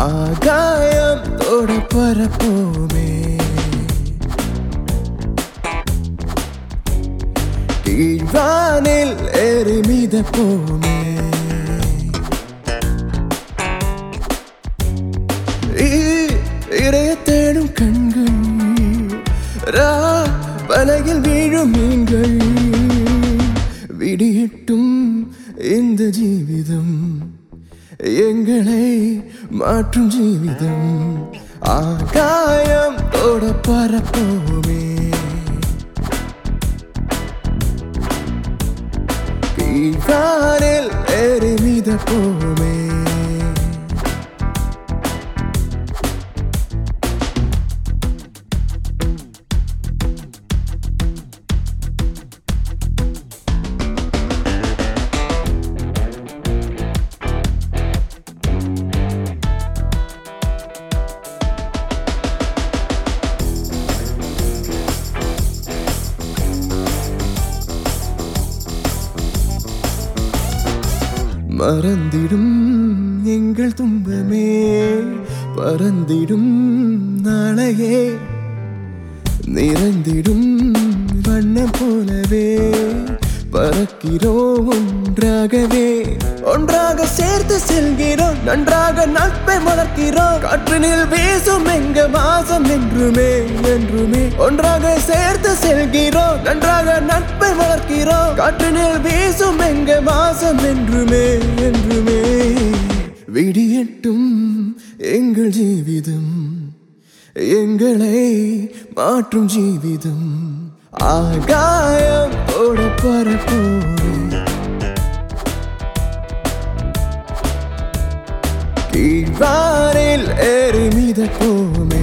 ஆகாயம் தோட பரப்போமே கீழ்வானில் ஏறி மிதப்போமே இ- இரைய தேடும் கண்கள் ரா வலையில் வீழும் மீன்கள் விடியட்டும் இந்த ஜீவிதம் எங்களை மாற்றும் ஜீவிதம் ஆகாயம் தோட பரப்போமே கீழ்வானில் ஏறி மிதப்போமே மறந்திடும் எங்கள் துன்பமே பறந்திடும் நாளையே நிறைந்திடும் வண்ணம் போலவே பறக்கிறோம் ஒன்றாகவே ஒன்றாக சேர்த்து செல்கிறோம் நன்றாக நட்பை வளர்க்கிறோம் காற்றினில் வீசும் எங்க மாசம் என்றுமே என்றுமே ஒன்றாக சேர்த்து செல்கிறோம் நன்றாக நட்பை வளர்க்கிறோம் காற்றினில் வீசும் எங்க மாசம் என்றுமே என்றுமே விடியட்டும் எங்கள் ஜீவிதம் எங்களை மாற்றும் ஜீவிதம் ஆகாயம் ஓட பரப்போமே கீழ்வானில் ஏறி மிதப்போமே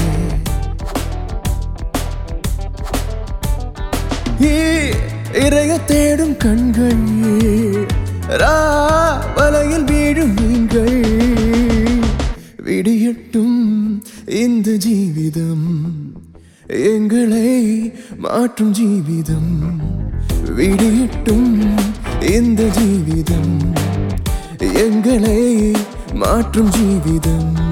இ- இரைய தேடும் கண்கள் ரா வலையில் வீழும் மீன்கள் விடியட்டும் இந்த ஜீவிதம் எங்களை மாற்றும் ஜீவிதம் விடியட்டும் இந்த ஜீவிதம் எங்களை மாற்றும் ஜீவிதம்